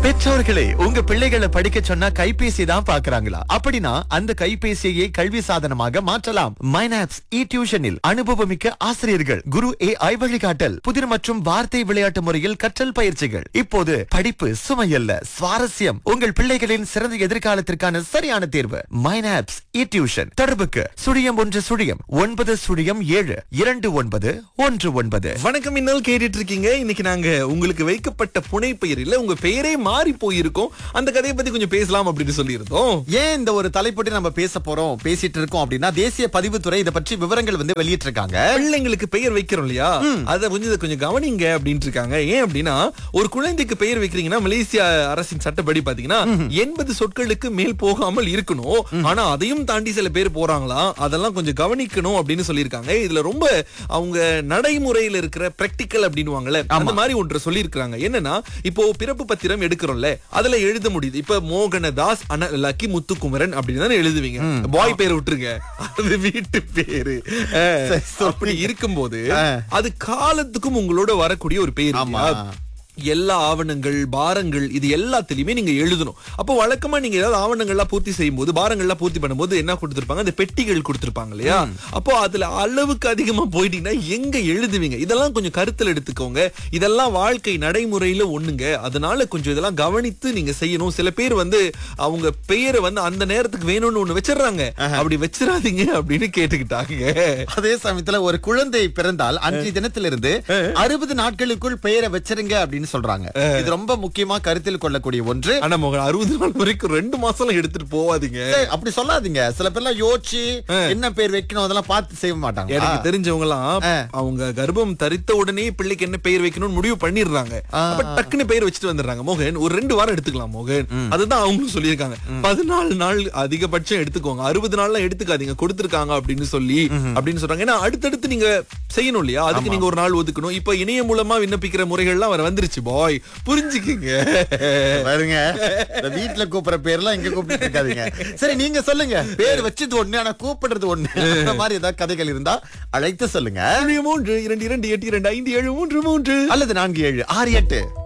பெற்றோர்களே உங்க பிள்ளைகளை படிக்க சொன்னா கைபேசி தான் பாக்குறாங்களா அப்படின்னா அந்த கைபேசியை கல்வி சாதனமாக மாற்றலாம் மைனாப்ஸ் இ டியூஷனில் அனுபவமிக்க ஆசிரியர்கள் குரு ஏ ஐ வழிகாட்டல் புதிர் மற்றும் வார்த்தை விளையாட்டு முறையில் கற்றல் பயிற்சிகள் இப்போது படிப்பு சுமையல்ல சுவாரஸ்யம் உங்கள் பிள்ளைகளின் சிறந்த எதிர்காலத்திற்கான சரியான தேர்வு மைனாப்ஸ் இ டியூஷன் தொடர்புக்கு சுழியம் ஒன்று சுழியம் ஒன்பது சுழியம் ஏழு இரண்டு ஒன்பது ஒன்று ஒன்பது வணக்கம் இன்னல் கேட்டுட்டு இருக்கீங்க இன்னைக்கு நாங்க உங்களுக்கு வைக்கப்பட்ட புனை பெயர் இல்ல உங்க பெயரே மாறி போயிருக்கோம் அந்த கதையை பத்தி கொஞ்சம் பேசலாம் அப்படின்னு சொல்லியிருந்தோம் ஏன் இந்த ஒரு தலைப்பட்டி நம்ம பேச போறோம் பேசிட்டு இருக்கோம் அப்படின்னா தேசிய பதிவுத்துறை இதை பற்றி விவரங்கள் வந்து வெளியிட்டிருக்காங்க பிள்ளைங்களுக்கு பெயர் வைக்கிறோம் இல்லையா அத கொஞ்சம் இதை கொஞ்சம் கவனிங்க அப்படின்ட்டு இருக்காங்க ஏன் அப்படின்னா ஒரு குழந்தைக்கு பெயர் வைக்கிறீங்கன்னா மலேசியா அரசின் சட்டப்படி பாத்தீங்கன்னா எண்பது சொற்களுக்கு மேல் போகாமல் இருக்கணும் ஆனா அதையும் தாண்டி சில பேர் போறாங்களா அதெல்லாம் கொஞ்சம் கவனிக்கணும் அப்படின்னு சொல்லியிருக்காங்க இதுல ரொம்ப அவங்க நடைமுறையில இருக்கிற பிராக்டிக்கல் அப்படின்னுவாங்கல்ல அந்த மாதிரி ஒன்று சொல்லியிருக்காங்க என்னன்னா இப்போ பிறப்பு பத்திரம் எடுக்கிறோம்ல அதுல எழுத முடியுது இப்ப மோகனதாஸ் அன லக்கி முத்துக்குமரன் அப்படின்னு தானே எழுதுவீங்க பாய் பேர் விட்டுருங்க அது வீட்டு பேரு அஹ், அப்படி இருக்கும்போது அது காலத்துக்கும் உங்களோட வரக்கூடிய ஒரு பேர் ஆமா. இல்லையா? எல்லா ஆவணங்கள் பாரங்கள் இது எல்லாத்துலயுமே நீங்க எழுதணும் அப்போ வழக்கமா நீங்க ஏதாவது ஆவணங்கள்லாம் பூர்த்தி செய்யும் போது பாரங்கள்லாம் பூர்த்தி பண்ணும்போது என்ன கொடுத்திருப்பாங்க அந்த பெட்டிகள் கொடுத்திருப்பாங்க இல்லையா அப்போ அதுல அளவுக்கு அதிகமா போயிட்டீங்கன்னா எங்க எழுதுவீங்க இதெல்லாம் கொஞ்சம் கருத்தில் எடுத்துக்கோங்க இதெல்லாம் வாழ்க்கை நடைமுறையில ஒண்ணுங்க அதனால கொஞ்சம் இதெல்லாம் கவனித்து நீங்க செய்யணும் சில பேர் வந்து அவங்க பெயரை வந்து அந்த நேரத்துக்கு வேணும்னு ஒண்ணு வச்சிடுறாங்க அப்படி வச்சிடாதீங்க அப்படின்னு கேட்டுக்கிட்டாங்க அதே சமயத்துல ஒரு குழந்தை பிறந்தால் அன்றைய தினத்திலிருந்து அறுபது நாட்களுக்குள் பெயரை வச்சிருங்க அப்படின்னு சொல்றாங்க இது ரொம்ப முக்கியமா கருத்தில் கொள்ளக்கூடிய ஒன்று ஆனா மகன் அறுபது நாள் வரைக்கும் ரெண்டு மாசம் எடுத்துட்டு போவாதீங்க சரி, அப்படி சொல்லாதீங்க சில பேர்லாம் யோசிச்சு என்ன பேர் வைக்கணும் அதெல்லாம் பார்த்து செய்ய மாட்டாங்க எனக்கு தெரிஞ்சவங்க எல்லாம் அவங்க கர்ப்பம் தரித்த உடனே பிள்ளைக்கு என்ன பெயர் வைக்கணும்னு முடிவு பண்ணிடுறாங்க அப்ப டக்குன்னு பெயர் வச்சுட்டு வந்துடுறாங்க மோகன் ஒரு ரெண்டு வாரம் எடுத்துக்கலாம் மோகன் அதுதான் அவங்களும் சொல்லியிருக்காங்க பதினாலு நாள் அதிகபட்சம் எடுத்துக்கோங்க அறுபது நாள்லாம் எடுத்துக்காதீங்க கொடுத்திருக்காங்க அப்படின்னு சொல்லி அப்படின்னு சொல்றாங்க ஏன்னா அடுத்தடுத்து நீங்க செய்யணும் இல்லையா அதுக்கு நீங்க ஒரு நாள் ஒதுக்கணும் இப்ப இணையம் மூலமா விண்ணப்பிக்கிற முறைகள்லாம் வர வந்துருச்சு பாய் புரிஞ்சுக்கிங்க பாருங்க இந்த வீட்டுல கூப்பிடுற பேர்லாம் இங்க கூப்பிட்டு இருக்காதீங்க சரி நீங்க சொல்லுங்க பேர் வச்சது ஒண்ணு ஆனா கூப்பிடுறது ஒண்ணு அந்த மாதிரி ஏதாவது கதைகள் இருந்தா அழைத்து சொல்லுங்க மூன்று இரண்டு இரண்டு எட்டு இரண்டு ஐந்து ஏழு மூன்று மூன்று அல்லது நான்கு ஏழு ஆறு எட்டு